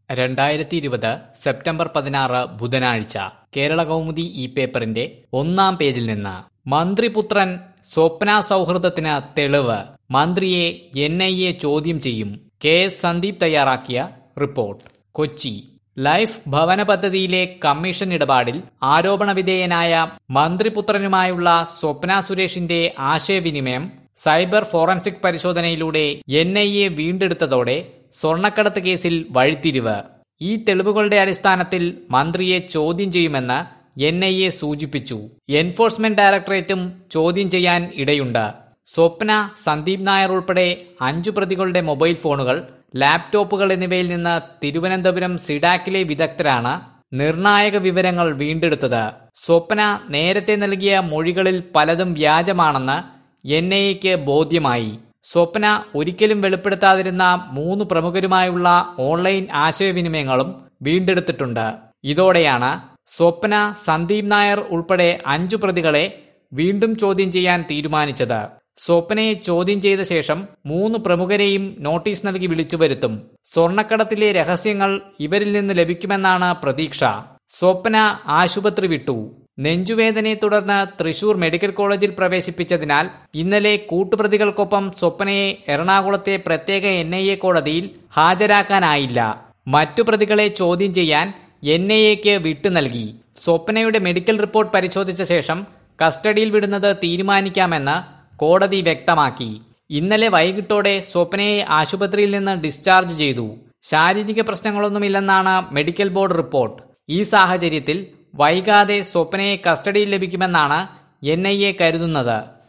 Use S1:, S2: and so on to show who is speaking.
S1: രണ്ടായിരത്തി ഇരുപത് സെപ്റ്റംബർ പതിനാറ് ബുധനാഴ്ച കേരള കൗമുദി ഈ പേപ്പറിന്റെ ഒന്നാം പേജിൽ നിന്ന് മന്ത്രിപുത്രൻ സ്വപ്ന സൗഹൃദത്തിന് തെളിവ് മന്ത്രിയെ എൻ ഐ എ ചോദ്യം ചെയ്യും കെ എസ് സന്ദീപ് തയ്യാറാക്കിയ റിപ്പോർട്ട് കൊച്ചി ലൈഫ് ഭവന പദ്ധതിയിലെ കമ്മീഷൻ ഇടപാടിൽ ആരോപണ വിധേയനായ മന്ത്രിപുത്രനുമായുള്ള സ്വപ്ന സുരേഷിന്റെ ആശയവിനിമയം സൈബർ ഫോറൻസിക് പരിശോധനയിലൂടെ എൻ ഐ എ വീണ്ടെടുത്തതോടെ സ്വർണ്ണക്കടത്ത് കേസിൽ വഴിത്തിരിവ് ഈ തെളിവുകളുടെ അടിസ്ഥാനത്തിൽ മന്ത്രിയെ ചോദ്യം ചെയ്യുമെന്ന് എൻ ഐ എ സൂചിപ്പിച്ചു എൻഫോഴ്സ്മെന്റ് ഡയറക്ടറേറ്റും ചോദ്യം ചെയ്യാൻ ഇടയുണ്ട് സ്വപ്ന സന്ദീപ് നായർ ഉൾപ്പെടെ അഞ്ചു പ്രതികളുടെ മൊബൈൽ ഫോണുകൾ ലാപ്ടോപ്പുകൾ എന്നിവയിൽ നിന്ന് തിരുവനന്തപുരം സിഡാക്കിലെ വിദഗ്ധരാണ് നിർണായക വിവരങ്ങൾ വീണ്ടെടുത്തത് സ്വപ്ന നേരത്തെ നൽകിയ മൊഴികളിൽ പലതും വ്യാജമാണെന്ന് എൻ ഐ എക്ക് ബോധ്യമായി സ്വപ്ന ഒരിക്കലും വെളിപ്പെടുത്താതിരുന്ന മൂന്ന് പ്രമുഖരുമായുള്ള ഓൺലൈൻ ആശയവിനിമയങ്ങളും വീണ്ടെടുത്തിട്ടുണ്ട് ഇതോടെയാണ് സ്വപ്ന സന്ദീപ് നായർ ഉൾപ്പെടെ അഞ്ചു പ്രതികളെ വീണ്ടും ചോദ്യം ചെയ്യാൻ തീരുമാനിച്ചത് സ്വപ്നയെ ചോദ്യം ചെയ്ത ശേഷം മൂന്ന് പ്രമുഖരെയും നോട്ടീസ് നൽകി വിളിച്ചു വരുത്തും സ്വർണ്ണക്കടത്തിലെ രഹസ്യങ്ങൾ ഇവരിൽ നിന്ന് ലഭിക്കുമെന്നാണ് പ്രതീക്ഷ സ്വപ്ന ആശുപത്രി വിട്ടു നെഞ്ചുവേദനയെ തുടർന്ന് തൃശൂർ മെഡിക്കൽ കോളേജിൽ പ്രവേശിപ്പിച്ചതിനാൽ ഇന്നലെ കൂട്ടുപ്രതികൾക്കൊപ്പം സ്വപ്നയെ എറണാകുളത്തെ പ്രത്യേക എൻ ഐ എ കോടതിയിൽ ഹാജരാക്കാനായില്ല മറ്റു പ്രതികളെ ചോദ്യം ചെയ്യാൻ എൻ ഐ എക്ക് വിട്ടു നൽകി സ്വപ്നയുടെ മെഡിക്കൽ റിപ്പോർട്ട് പരിശോധിച്ച ശേഷം കസ്റ്റഡിയിൽ വിടുന്നത് തീരുമാനിക്കാമെന്ന് കോടതി വ്യക്തമാക്കി ഇന്നലെ വൈകിട്ടോടെ സ്വപ്നയെ ആശുപത്രിയിൽ നിന്ന് ഡിസ്ചാർജ് ചെയ്തു ശാരീരിക പ്രശ്നങ്ങളൊന്നുമില്ലെന്നാണ് മെഡിക്കൽ ബോർഡ് റിപ്പോർട്ട് ഈ സാഹചര്യത്തിൽ വൈകാതെ സ്വപ്നയെ കസ്റ്റഡിയിൽ ലഭിക്കുമെന്നാണ് എൻ ഐ എ കരുതുന്നത്